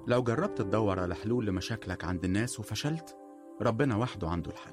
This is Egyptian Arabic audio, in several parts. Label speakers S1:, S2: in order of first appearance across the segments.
S1: لو جربت تدور على حلول لمشاكلك عند الناس وفشلت ربنا وحده عنده الحل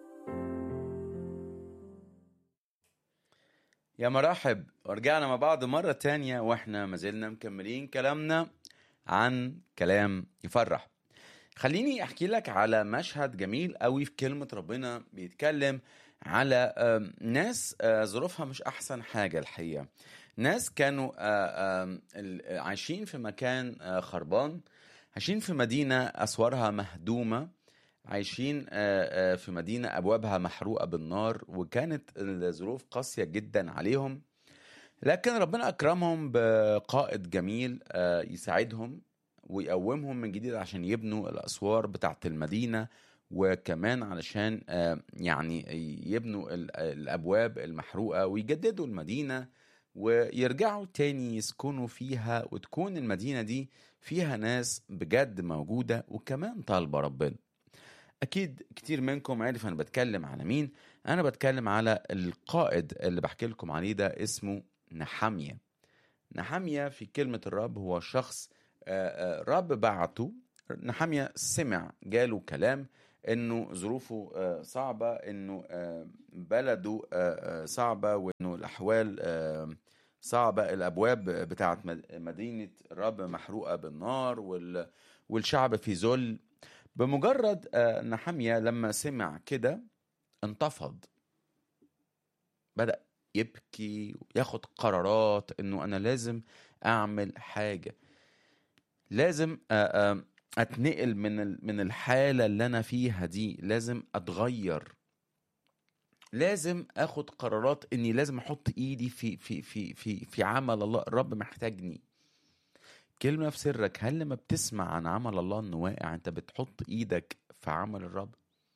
S2: يا مرحب ورجعنا مع بعض مرة تانية واحنا ما زلنا مكملين كلامنا عن كلام يفرح خليني احكي لك على مشهد جميل قوي في كلمة ربنا بيتكلم على آم، ناس آه، ظروفها مش احسن حاجة الحقيقة ناس كانوا آه، آم، ال- عايشين في مكان آه، خربان عايشين في مدينة اسوارها مهدومة عايشين آه، آه، في مدينة أبوابها محروقة بالنار وكانت الظروف قاسية جدا عليهم لكن ربنا أكرمهم بقائد جميل آه، يساعدهم ويقومهم من جديد عشان يبنوا الأسوار بتاعة المدينة وكمان علشان آه، يعني يبنوا ال- الأبواب المحروقة ويجددوا المدينة ويرجعوا تاني يسكنوا فيها وتكون المدينة دي فيها ناس بجد موجودة وكمان طالبة ربنا اكيد كتير منكم عارف انا بتكلم على مين انا بتكلم على القائد اللي بحكي لكم عليه ده اسمه نحامية نحامية في كلمة الرب هو شخص آه، آه، رب بعته نحامية سمع جاله كلام انه ظروفه آه، صعبة انه آه، بلده آه، آه، صعبة وانه الاحوال آه، صعبة الابواب بتاعت مد- مدينة الرب محروقة بالنار وال- والشعب في ذل بمجرد آه، نحمية لما سمع كده انتفض بدأ يبكي وياخد قرارات انه انا لازم اعمل حاجة لازم آه، آه، اتنقل من ال- من الحالة اللي انا فيها دي لازم اتغير لازم اخد قرارات اني لازم احط ايدي في في في في في عمل الله الرب محتاجني كلمة في سرك هل لما بتسمع عن عمل الله انه واقع انت بتحط ايدك في عمل الرب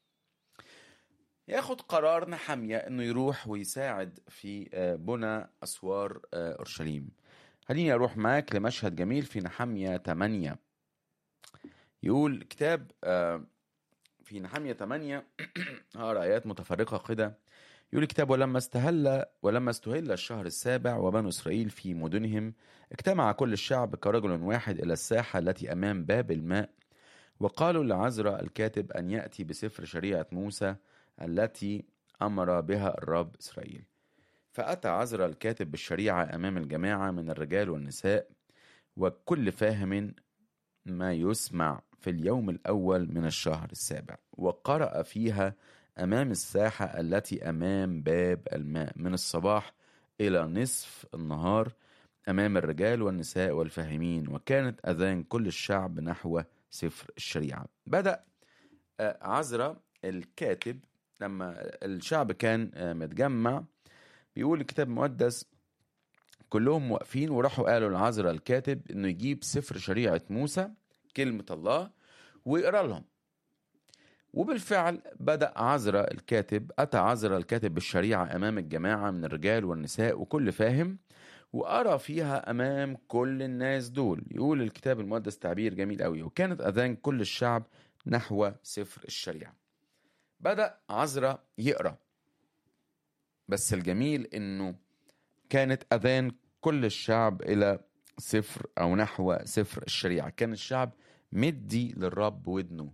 S2: ياخد قرار نحمية انه يروح ويساعد في آه، بنى اسوار آه، اورشليم خليني اروح معاك لمشهد جميل في نحمية 8 يقول كتاب آه، في نحمية 8 هقرا ايات متفرقة كده يقول الكتاب ولما استهل ولما استهل الشهر السابع وبنو اسرائيل في مدنهم اجتمع كل الشعب كرجل واحد الى الساحه التي امام باب الماء وقالوا لعزرا الكاتب ان ياتي بسفر شريعه موسى التي امر بها الرب اسرائيل فاتى عزرا الكاتب بالشريعه امام الجماعه من الرجال والنساء وكل فاهم ما يسمع في اليوم الأول من الشهر السابع وقرأ فيها أمام الساحة التي أمام باب الماء من الصباح إلى نصف النهار أمام الرجال والنساء والفاهمين وكانت أذان كل الشعب نحو سفر الشريعة بدأ آه، عزرا الكاتب لما الشعب كان آه، متجمع بيقول الكتاب المقدس كلهم واقفين وراحوا قالوا لعزرا الكاتب انه يجيب سفر شريعة موسى كلمة الله ويقرا لهم وبالفعل بدأ عزرا الكاتب أتى عزرا الكاتب بالشريعة أمام الجماعة من الرجال والنساء وكل فاهم وأرى فيها أمام كل الناس دول يقول الكتاب المقدس تعبير جميل قوي وكانت أذان كل الشعب نحو سفر الشريعة بدأ عزرا يقرأ بس الجميل إنه كانت أذان كل الشعب إلى سفر أو نحو سفر الشريعة كان الشعب مدي للرب ودنه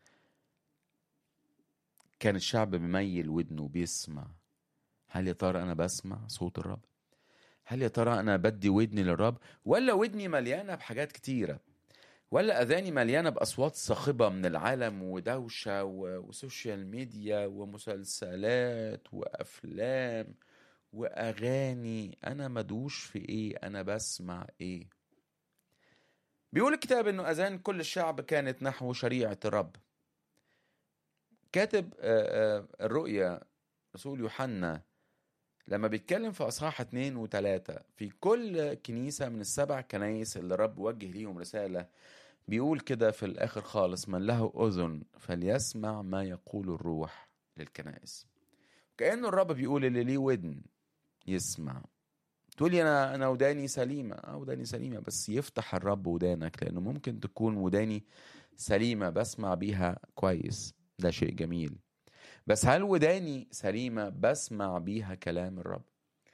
S2: كان الشعب بيميل ودنه بيسمع هل يا ترى أنا بسمع صوت الرب هل يا ترى أنا بدي ودني للرب ولا ودني مليانة بحاجات كتيرة ولا أذاني مليانة بأصوات صاخبة من العالم ودوشة و- وسوشيال ميديا ومسلسلات وأفلام واغاني انا مدوش في ايه انا بسمع ايه بيقول الكتاب انه اذان كل الشعب كانت نحو شريعه الرب كاتب آه، آه، الرؤيا رسول يوحنا لما بيتكلم في اصحاح اتنين وتلاتة في كل كنيسة من السبع كنايس اللي الرب وجه ليهم رسالة بيقول كده في الاخر خالص من له اذن فليسمع ما يقول الروح للكنائس كأنه الرب بيقول اللي ليه ودن يسمع تقولي انا انا وداني سليمه اه وداني سليمه بس يفتح الرب ودانك لانه ممكن تكون وداني سليمه بسمع بيها كويس ده شيء جميل بس هل وداني سليمه بسمع بيها كلام الرب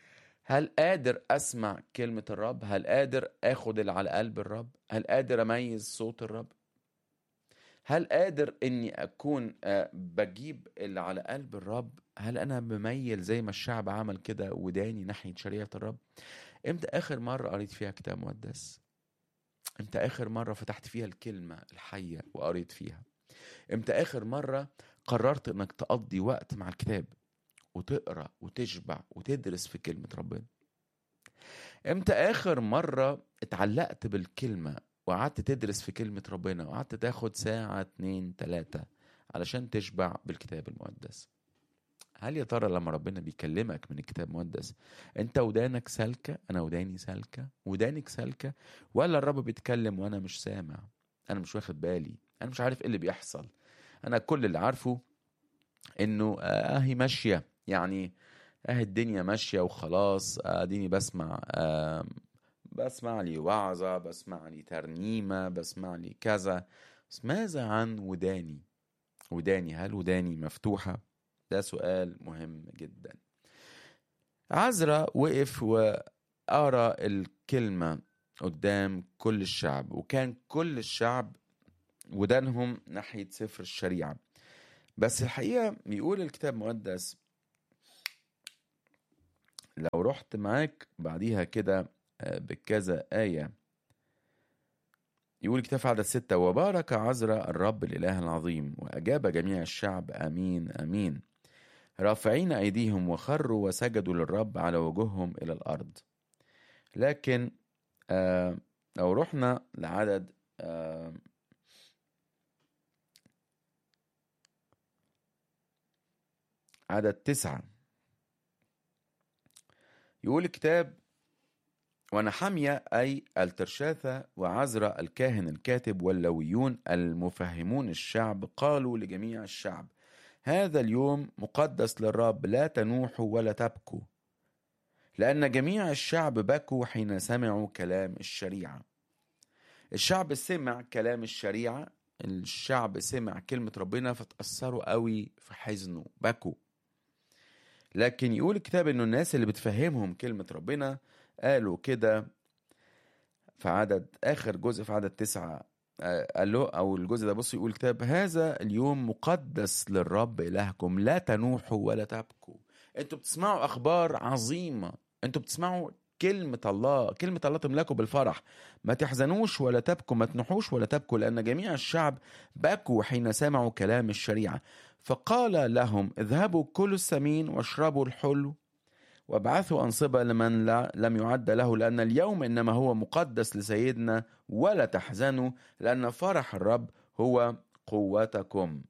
S2: هل قادر اسمع كلمة الرب هل قادر اخد اللي على قلب الرب هل قادر اميز صوت الرب هل قادر اني اكون آه، بجيب اللي على قلب الرب هل انا بميل زي ما الشعب عمل كده وداني ناحية شريعة الرب امتى اخر مرة قريت فيها كتاب مقدس امتى اخر مرة فتحت فيها الكلمة الحية وقريت فيها امتى اخر مرة قررت انك تقضي وقت مع الكتاب وتقرا وتشبع وتدرس في كلمة ربنا امتى اخر مرة اتعلقت بالكلمة وقعدت تدرس في كلمة ربنا وقعدت تاخد ساعة اتنين تلاتة علشان تشبع بالكتاب المقدس هل يا ترى لما ربنا بيكلمك من الكتاب المقدس انت ودانك سالكة انا وداني سالكة ودانك سالكة ولا الرب بيتكلم وانا مش سامع انا مش واخد بالي انا مش عارف ايه اللي بيحصل انا كل اللي عارفه انه آه هي ماشيه يعني اه الدنيا ماشيه وخلاص اديني بسمع آه بسمع لي وعظه بسمع لي ترنيمه بسمع لي كذا بس ماذا عن وداني وداني هل وداني مفتوحه ده سؤال مهم جدا عزرا وقف وقرا الكلمه قدام كل الشعب وكان كل الشعب ودانهم ناحيه سفر الشريعه بس الحقيقة بيقول الكتاب المقدس لو رحت معاك بعديها كده آه، بكذا آية يقول الكتاب في عدد ستة وبارك عزرا الرب الإله العظيم وأجاب جميع الشعب آمين آمين رافعين أيديهم وخروا وسجدوا للرب على وجوههم إلى الأرض لكن آه لو رحنا لعدد آه عدد تسعة يقول الكتاب ونحمية أي الترشاثة وعزرا الكاهن الكاتب واللويون المفهمون الشعب قالوا لجميع الشعب هذا اليوم مقدس للرب لا تنوحوا ولا تبكوا لأن جميع الشعب بكوا حين سمعوا كلام الشريعة الشعب سمع كلام الشريعة الشعب سمع كلمة ربنا فتأثروا قوي في حزنه بكوا لكن يقول الكتاب انه الناس اللي بتفهمهم كلمة ربنا قالوا كده في عدد اخر جزء في عدد تسعة آه، قال له او الجزء ده بص يقول الكتاب هذا اليوم مقدس للرب الهكم لا تنوحوا ولا تبكوا انتوا بتسمعوا اخبار عظيمة انتوا بتسمعوا كلمة الله كلمة الله تملكوا بالفرح ما تحزنوش ولا تبكوا ما تنوحوش ولا تبكوا لأن جميع الشعب بكوا حين سمعوا كلام الشريعة فقال لهم اذهبوا كلوا السمين واشربوا الحلو وابعثوا أنصبة لمن لا لم يعد له لأن اليوم إنما هو مقدس لسيدنا ولا تحزنوا لأن فرح الرب هو قوتكم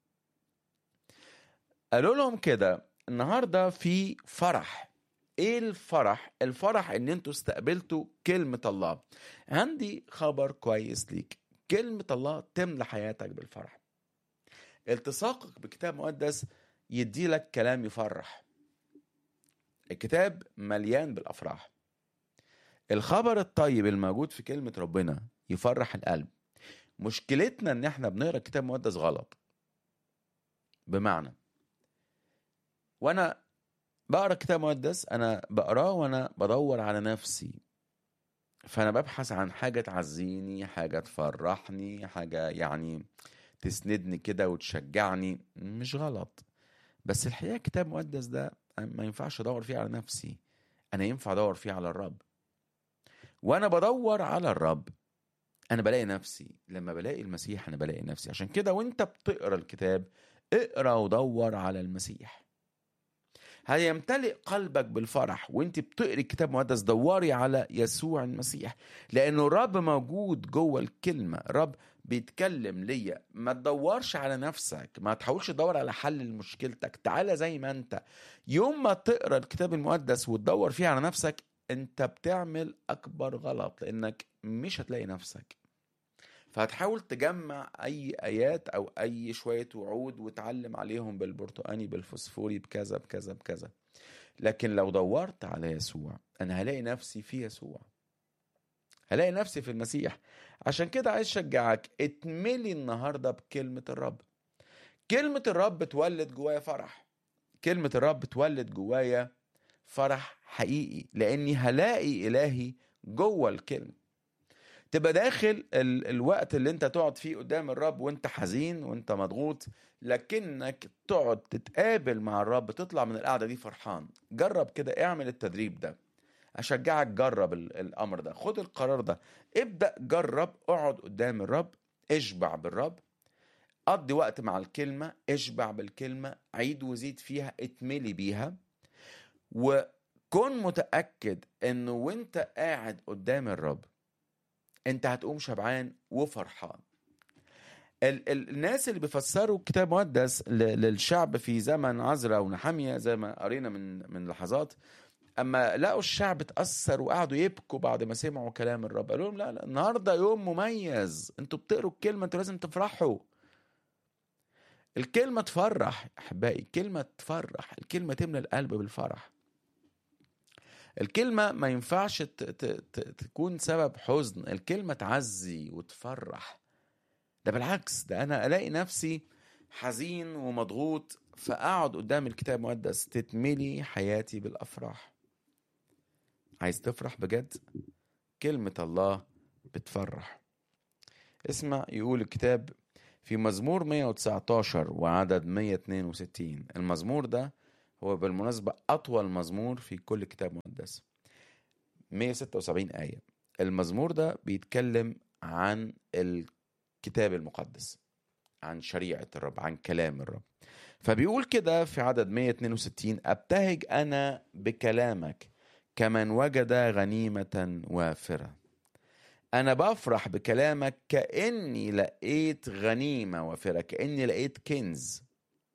S2: قالوا لهم كده النهاردة في فرح ايه الفرح الفرح ان انتوا استقبلتوا كلمة الله عندي خبر كويس ليك كلمة الله تملى حياتك بالفرح التصاقك بكتاب مقدس يدي لك كلام يفرح الكتاب مليان بالافراح الخبر الطيب الموجود في كلمة ربنا يفرح القلب مشكلتنا ان احنا بنقرا الكتاب المقدس غلط بمعنى وانا بقرا الكتاب المقدس انا بقراه وانا بدور على نفسي فانا ببحث عن حاجه تعزيني حاجه تفرحني حاجه يعني تسندني كده وتشجعني مش غلط بس الحقيقه الكتاب المقدس ده ما ينفعش ادور فيه على نفسي انا ينفع ادور فيه على الرب وانا بدور على الرب انا بلاقي نفسي لما بلاقي المسيح انا بلاقي نفسي عشان كده وانت بتقرا الكتاب اقرا ودور على المسيح هيمتلئ قلبك بالفرح وانت بتقري الكتاب المقدس دوري على يسوع المسيح لانه الرب موجود جوه الكلمه الرب بيتكلم ليا ما تدورش على نفسك ما تحاولش تدور على حل لمشكلتك تعالى زي ما انت يوم ما تقرا الكتاب المقدس وتدور فيه على نفسك انت بتعمل اكبر غلط لانك مش هتلاقي نفسك فهتحاول تجمع اي ايات او اي شويه وعود وتعلم عليهم بالبرتقاني بالفوسفوري بكذا بكذا بكذا لكن لو دورت على يسوع انا هلاقي نفسي في يسوع هلاقي نفسي في المسيح عشان كده عايز اشجعك اتملي النهارده بكلمه الرب كلمه الرب تولد جوايا فرح كلمه الرب تولد جوايا فرح حقيقي لاني هلاقي الهي جوه الكلمه تبقى داخل ال الوقت اللي انت تقعد فيه قدام الرب وانت حزين وانت مضغوط لكنك تقعد تتقابل مع الرب تطلع من القعده دي فرحان جرب كده اعمل التدريب ده اشجعك جرب ال- الامر ده خد القرار ده ابدا جرب اقعد قدام الرب اشبع بالرب قضي وقت مع الكلمه اشبع بالكلمه عيد وزيد فيها اتملي بيها وكن متاكد انه وانت قاعد قدام الرب انت هتقوم شبعان وفرحان ال ال الناس اللي بيفسروا كتاب مقدس ل- للشعب في زمن عزرا ونحمية زي ما قرينا من من لحظات اما لقوا الشعب اتاثر وقعدوا يبكوا بعد ما سمعوا كلام الرب قالوا لهم لا لا النهارده يوم مميز انتوا بتقروا الكلمه انتوا لازم تفرحوا الكلمه تفرح احبائي الكلمه تفرح الكلمه تملى القلب بالفرح الكلمة ما ينفعش ت- ت- ت- تكون سبب حزن الكلمة تعزي وتفرح ده بالعكس ده أنا ألاقي نفسي حزين ومضغوط فأقعد قدام الكتاب المقدس تتملي حياتي بالأفراح عايز تفرح بجد كلمة الله بتفرح اسمع يقول الكتاب في مزمور 119 وعدد 162 المزمور ده هو بالمناسبة أطول مزمور في كل كتاب مقدس 176 آية المزمور ده بيتكلم عن الكتاب المقدس عن شريعة الرب عن كلام الرب فبيقول كده في عدد 162 أبتهج أنا بكلامك كمن وجد غنيمة وافرة أنا بفرح بكلامك كأني لقيت غنيمة وافرة كأني لقيت كنز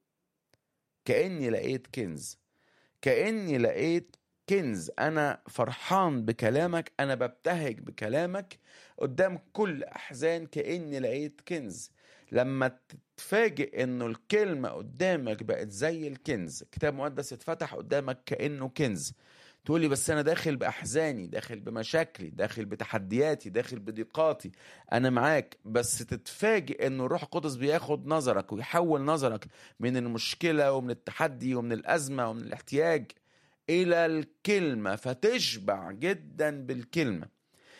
S2: كأني لقيت كنز كأني لقيت كنز أنا فرحان بكلامك أنا ببتهج بكلامك قدام كل أحزان كأني لقيت كنز لما تتفاجئ إنه الكلمة قدامك بقت زي الكنز كتاب مقدس اتفتح قدامك كأنه كنز تقولي بس أنا داخل بأحزاني داخل بمشاكلي داخل بتحدياتي داخل بضيقاتي أنا معاك بس تتفاجئ إنه الروح القدس بياخد نظرك ويحول نظرك من المشكلة ومن التحدي ومن الأزمة ومن الاحتياج إلى الكلمة فتشبع جدا بالكلمة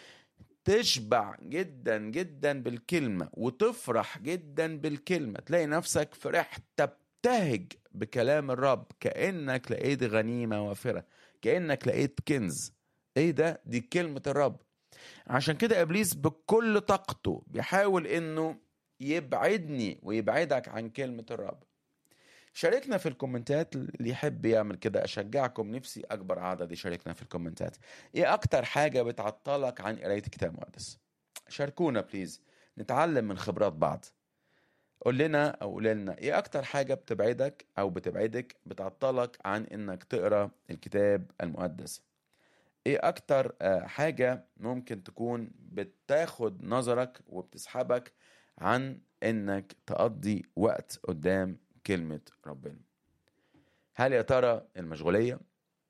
S2: تشبع جدا جدا بالكلمة وتفرح جدا بالكلمة تلاقي نفسك فرحت تبتهج بكلام الرب كأنك لقيت غنيمة وافرة كأنك لقيت كنز ايه ده دي كلمة الرب عشان كده ابليس بكل طاقته بيحاول انه يبعدني ويبعدك عن كلمة الرب شاركنا في الكومنتات اللي يحب يعمل كده اشجعكم نفسي اكبر عدد يشاركنا في الكومنتات ايه اكتر حاجة بتعطلك عن قراية الكتاب المقدس شاركونا بليز نتعلم من خبرات بعض قول لنا او قول لنا ايه اكتر حاجة بتبعدك او بتبعدك بتعطلك عن انك تقرا الكتاب المقدس ايه اكتر آه، حاجة ممكن تكون بتاخد نظرك وبتسحبك عن انك تقضي وقت قدام كلمة ربنا هل يا ترى المشغولية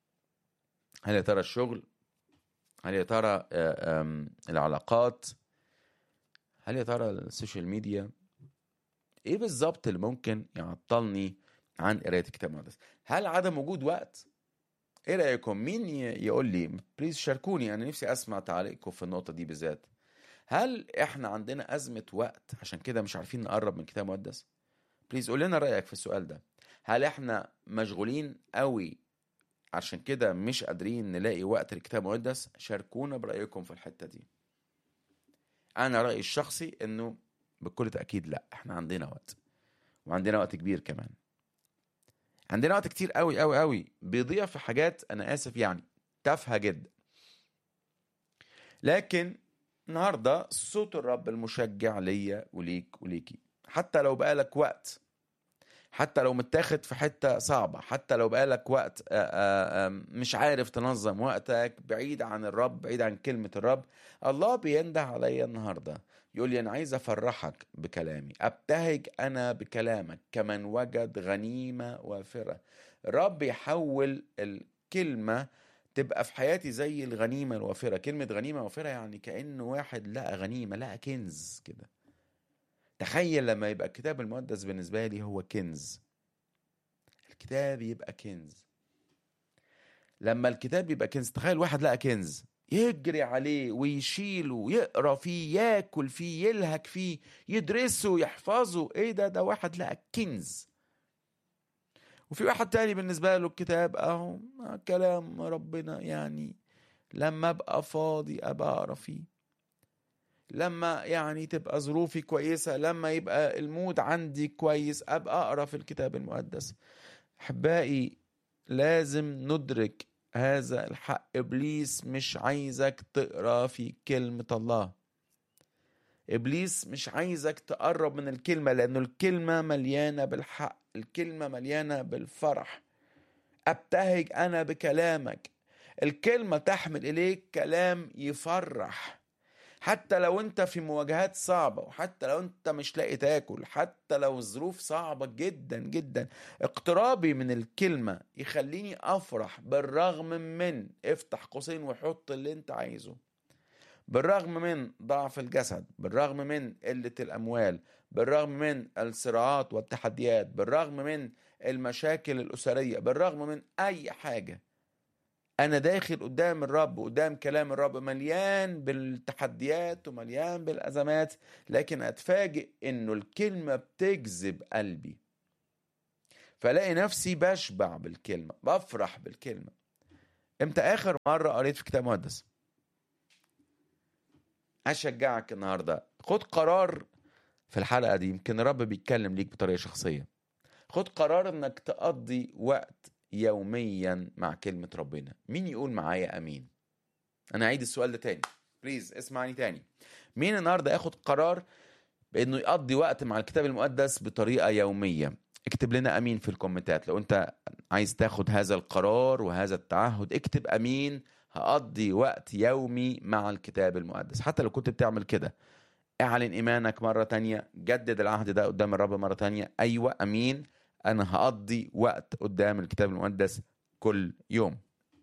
S2: هل يا ترى الشغل هل يا ترى آه، آم، العلاقات هل يا ترى السوشيال ميديا ايه بالظبط اللي ممكن يعطلني عن قرايه الكتاب المقدس هل عدم وجود وقت ايه رايكم مين ي- يقول لي بليز شاركوني انا نفسي اسمع تعليقكم في النقطه دي بالذات هل احنا عندنا ازمه وقت عشان كده مش عارفين نقرب من الكتاب المقدس بليز قول لنا رايك في السؤال ده هل احنا مشغولين قوي عشان كده مش قادرين نلاقي وقت الكتاب المقدس شاركونا برايكم في الحته دي انا رايي الشخصي انه بكل تاكيد لا احنا عندنا وقت وعندنا وقت كبير كمان عندنا وقت كتير قوي قوي قوي بيضيع في حاجات انا اسف يعني تافهه جدا لكن النهارده صوت الرب المشجع ليا وليك وليكي حتى لو بقالك وقت حتى لو متاخد في حته صعبه حتى لو بقالك وقت آه، آه، آه، مش عارف تنظم وقتك بعيد عن الرب بعيد عن كلمه الرب الله بينده عليا النهارده يقول لي انا عايز افرحك بكلامي ابتهج انا بكلامك كمن وجد غنيمه وافره الرب يحول الكلمه تبقى في حياتي زي الغنيمه الوافره كلمه غنيمه وافره يعني كانه واحد لقى غنيمه لقى كنز كده تخيل لما يبقى الكتاب المقدس بالنسبه لي هو كنز الكتاب يبقى كنز لما الكتاب يبقى كنز تخيل واحد لقى كنز يجري عليه ويشيله ويقرا فيه ياكل فيه يلهك فيه يدرسه يحفظه ايه ده ده واحد لقى كنز وفي واحد تاني بالنسبة له الكتاب اهو كلام ربنا يعني لما ابقى فاضي ابقى اقرا فيه لما يعني تبقى ظروفي كويسة لما يبقى المود عندي كويس ابقى اقرا في الكتاب المقدس احبائي لازم ندرك هذا الحق ابليس مش عايزك تقرا في كلمه الله ابليس مش عايزك تقرب من الكلمه لانه الكلمه مليانه بالحق الكلمه مليانه بالفرح ابتهج انا بكلامك الكلمه تحمل اليك كلام يفرح حتى لو انت في مواجهات صعبة وحتى لو انت مش لاقي تاكل حتى لو الظروف صعبة جدا جدا اقترابي من الكلمة يخليني افرح بالرغم من افتح قوسين وحط اللي انت عايزه بالرغم من ضعف الجسد بالرغم من قلة الأموال بالرغم من الصراعات والتحديات بالرغم من المشاكل الأسرية بالرغم من أي حاجة أنا داخل قدام الرب قدام كلام الرب مليان بالتحديات ومليان بالأزمات لكن أتفاجئ إنه الكلمة بتجذب قلبي فلاقي نفسي بشبع بالكلمة بفرح بالكلمة امتى آخر مرة قريت في كتاب مقدس أشجعك النهاردة خد قرار في الحلقة دي يمكن الرب بيتكلم ليك بطريقة شخصية خد قرار انك تقضي وقت يوميا مع كلمة ربنا مين يقول معايا امين انا اعيد السؤال ده تاني بليز اسمعني تاني مين النهارده ياخد قرار بانه يقضي وقت مع الكتاب المقدس بطريقة يومية اكتب لنا امين في الكومنتات لو انت عايز تاخد هذا القرار وهذا التعهد اكتب امين هقضي وقت يومي مع الكتاب المقدس حتى لو كنت بتعمل كده اعلن ايمانك مرة تانية جدد العهد ده قدام الرب مرة تانية ايوه امين انا هقضي وقت قدام الكتاب المقدس كل يوم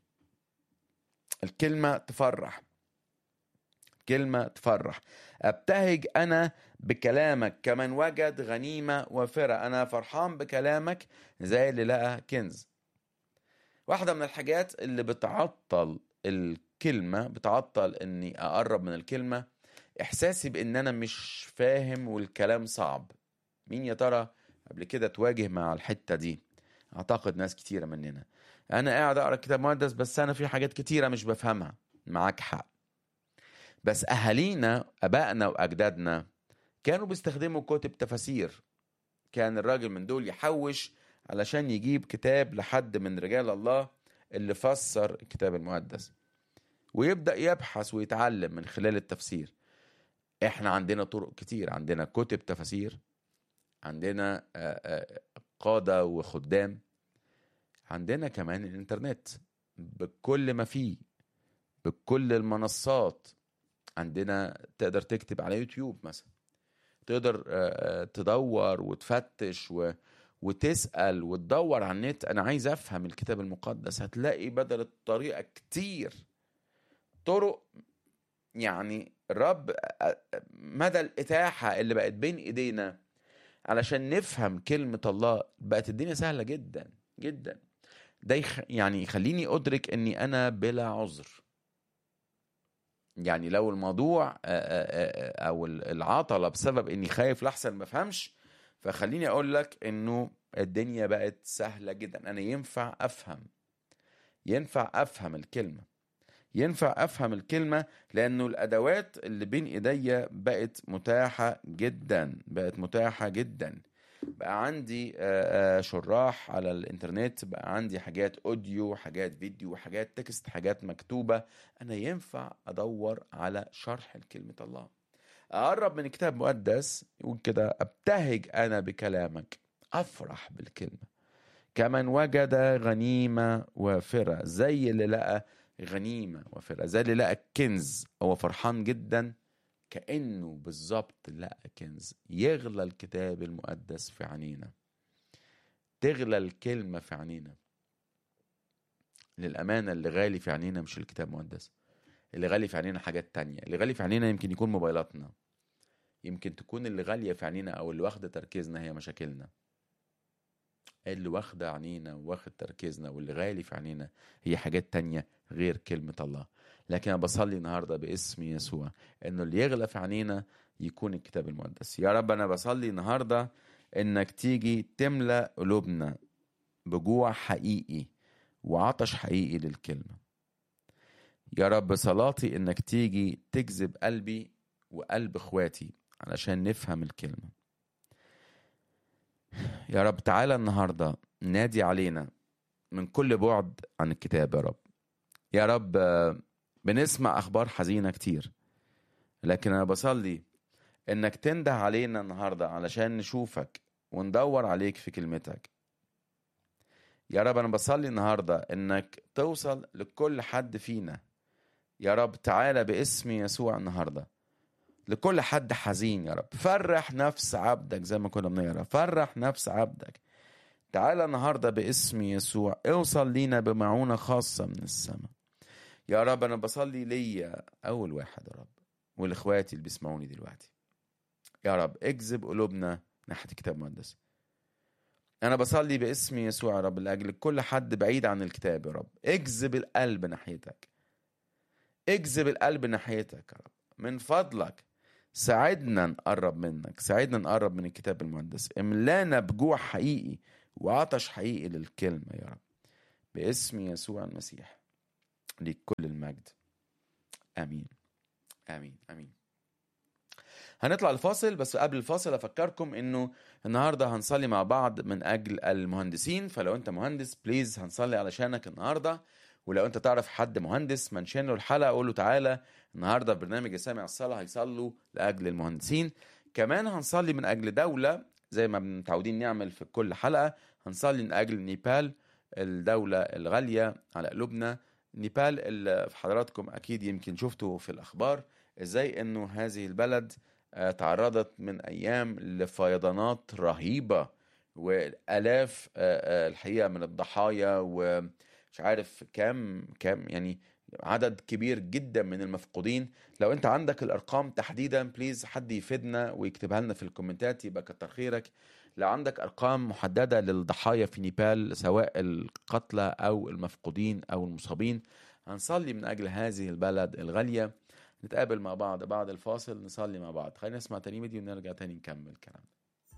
S2: الكلمة تفرح كلمة تفرح ابتهج انا بكلامك كمن وجد غنيمة وفرة انا فرحان بكلامك زي اللي لقى كنز واحدة من الحاجات اللي بتعطل الكلمة بتعطل اني اقرب من الكلمة احساسي بان انا مش فاهم والكلام صعب مين يا ترى قبل كده تواجه مع الحتة دي اعتقد ناس كتيرة مننا انا قاعد اقرا الكتاب المقدس بس انا في حاجات كتيرة مش بفهمها معاك حق بس اهالينا ابائنا واجدادنا كانوا بيستخدموا كتب تفاسير كان الراجل من دول يحوش علشان يجيب كتاب لحد من رجال الله اللي فسر الكتاب المقدس ويبدأ يبحث ويتعلم من خلال التفسير احنا عندنا طرق كتير عندنا كتب تفاسير عندنا قادة وخدام عندنا كمان الانترنت بكل ما فيه بكل المنصات عندنا تقدر تكتب على يوتيوب مثلا تقدر تدور وتفتش و... وتسأل وتدور على النت أنا عايز أفهم الكتاب المقدس هتلاقي بدل الطريقة كتير طرق يعني الرب مدى الإتاحة اللي بقت بين إيدينا علشان نفهم كلمة الله بقت الدنيا سهلة جدا جدا ده يخ... يعني يخليني أدرك أني أنا بلا عذر يعني لو الموضوع أو العطلة بسبب أني خايف لحسن ما أفهمش فخليني أقول لك أنه الدنيا بقت سهلة جدا أنا ينفع أفهم ينفع أفهم الكلمة ينفع افهم الكلمه لانه الادوات اللي بين ايديا بقت متاحه جدا بقت متاحه جدا بقى عندي شراح على الانترنت بقى عندي حاجات اوديو حاجات فيديو حاجات تكست حاجات مكتوبه انا ينفع ادور على شرح لكلمه الله اقرب من الكتاب المقدس يقول كده ابتهج انا بكلامك افرح بالكلمه كمن وجد غنيمه وافره زي اللي لقى غنيمة وفرقة زي اللي لقى كنز هو فرحان جدا كأنه بالظبط لقى كنز يغلى الكتاب المقدس في عينينا تغلى الكلمة في عينينا للأمانة اللي غالي في عينينا مش الكتاب المقدس اللي غالي في عينينا حاجات تانية اللي غالي في عينينا يمكن يكون موبايلاتنا يمكن تكون اللي غالية في عينينا أو اللي واخدة تركيزنا هي مشاكلنا اللي واخدة عينينا واخد تركيزنا واللي غالي في عينينا هي حاجات تانية غير كلمة الله لكن أنا بصلي النهاردة باسم يسوع إنه اللي يغلى في عينينا يكون الكتاب المقدس يا رب أنا بصلي النهاردة إنك تيجي تملأ قلوبنا بجوع حقيقي وعطش حقيقي للكلمة يا رب صلاتي إنك تيجي تجذب قلبي وقلب إخواتي علشان نفهم الكلمة يا رب تعالى النهاردة نادي علينا من كل بعد عن الكتاب يا رب يا رب آه، بنسمع أخبار حزينة كتير لكن أنا بصلي إنك تنده علينا النهاردة علشان نشوفك وندور عليك في كلمتك يا رب أنا بصلي النهاردة إنك توصل لكل حد فينا يا رب تعالى باسم يسوع النهارده لكل حد حزين يا رب فرح نفس عبدك زي ما كنا بنقرا فرح نفس عبدك تعالى النهارده باسم يسوع اوصل لينا بمعونة خاصة من السماء يا رب انا بصلي ليا اول واحد يا رب والاخواتي اللي بيسمعوني دلوقتي يا رب اجذب قلوبنا ناحية الكتاب المقدس انا بصلي باسم يسوع يا رب لاجل كل حد بعيد عن الكتاب يا رب اجذب القلب ناحيتك اجذب القلب ناحيتك يا رب من فضلك ساعدنا نقرب منك ساعدنا نقرب من الكتاب المقدس املانا بجوع حقيقي وعطش حقيقي للكلمة يا رب باسم يسوع المسيح ليك كل المجد امين امين امين هنطلع الفاصل بس قبل الفاصل افكركم انه النهارده هنصلي مع بعض من اجل المهندسين فلو انت مهندس بليز هنصلي علشانك النهارده ولو انت تعرف حد مهندس منشن له الحلقه قول له تعالى النهارده في برنامج سامع الصلاه هيصلوا لاجل المهندسين كمان هنصلي من اجل دوله زي ما متعودين نعمل في كل حلقه هنصلي من اجل نيبال الدوله الغاليه على قلوبنا نيبال اللي في حضراتكم اكيد يمكن شفتوا في الاخبار ازاي انه هذه البلد آه، تعرضت من ايام لفيضانات رهيبه والاف آه، آه، الحقيقه من الضحايا ومش عارف كام كام يعني عدد كبير جدا من المفقودين لو انت عندك الارقام تحديدا بليز حد يفيدنا ويكتبها لنا في الكومنتات يبقى كتر خيرك لو عندك ارقام محدده للضحايا في نيبال سواء القتلى او المفقودين او المصابين هنصلي من اجل هذه البلد الغاليه نتقابل مع بعض بعد الفاصل نصلي مع بعض خلينا نسمع تاني فيديو ونرجع تاني نكمل كلامنا